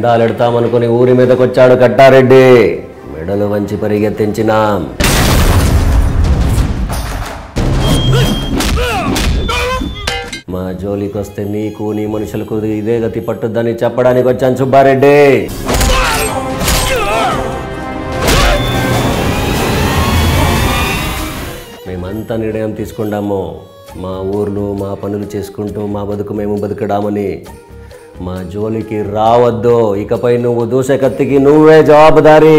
దండాలెడతామనుకుని ఊరి మీదకొచ్చాడు కట్టారెడ్డి మెడలు వంచి పరిగెత్తించినాం మా జోలికొస్తే నీకు నీ మనుషులకు ఇదే గతి పట్టుద్దని చెప్పడానికి వచ్చాను సుబ్బారెడ్డి మేమంతా నిర్ణయం తీసుకున్నాము మా ఊర్లు మా పనులు చేసుకుంటూ మా బతుకు మేము బతుకడామని మా జోలికి రావద్దు ఇకపై నువ్వు దూసే కత్తికి నువ్వే జవాబుదారీ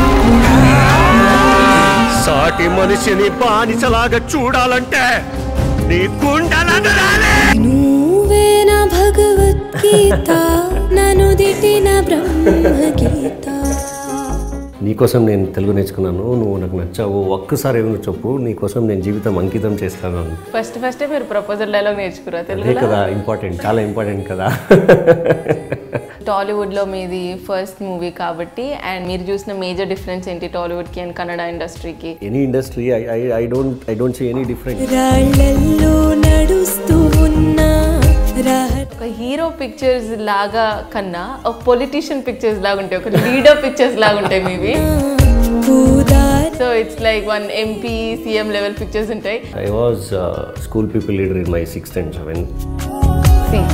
సాటి మనిషిని బానిసలాగా చూడాలంటే నీ గుండెలను నువ్వే నా భగవద్గీత నన్ను దిటిన బ్రహ్మగీత నీకోసం నేను తెలుగు నేర్చుకున్నాను నువ్వు నాకు నచ్చావు ఒక్కసారి ఏమైనా చెప్పు నీకోసం నేను జీవితం అంకితం చేస్తాను ఫస్ట్ ఫస్ట్ మీరు ప్రపోజల్ డైలాగ్ నేర్చుకురా అదే తెలుగులో కదా ఇంపార్టెంట్ చాలా ఇంపార్టెంట్ కదా టాలీవుడ్ లో మీది ఫస్ట్ మూవీ కాబట్టి అండ్ మీరు చూసిన మేజర్ డిఫరెన్స్ ఏంటి టాలీవుడ్ కి అండ్ కన్నడ ఇండస్ట్రీకి any industry I I I don't I don't see any different రాళ్ళల్లో నడుస్తూ ఉన్నా రహ ఒక హీరో పిక్చర్స్ లాగా కన్నా ఒక పొలిటీషియన్ పిక్చర్స్ లాగా ఉంటాయి ఒక లీడర్ పిక్చర్స్ లాగా ఉంటాయి మీవి పూదారి so it's like one MP CM level pictures ఉంటాయి I was school people leader in my sixth and seven See.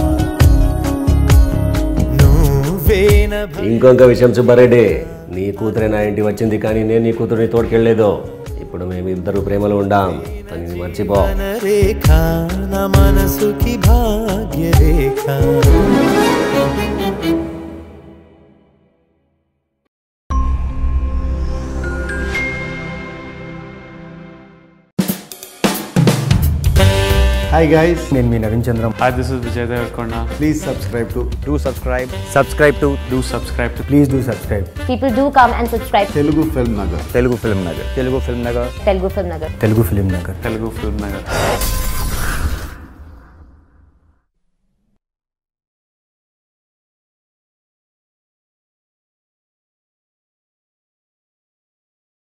ఇంకొక విషయం సుబ్బారెడ్డి నీ కూతురే నా ఇంటికి వచ్చింది కానీ నేను నీ కూతురుని తోడుకెళ్ళలేదు ఇప్పుడు మేము ఇద్దరు ప్రేమలో ఉండాం అని మర్చిపో రేఖ నా మనసుకి భాగ్య రేఖ హాయ్ గైస్ నేను మీ Naveen Chandram Hi, this is Vijay Devarkonda. Please subscribe to do subscribe subscribe to Do subscribe to please do subscribe People do come and subscribe Telugu film Nagar Telugu film Nagar Telugu film Nagar Telugu Film Nagar. Telugu film Nagar Telugu Film Nagar.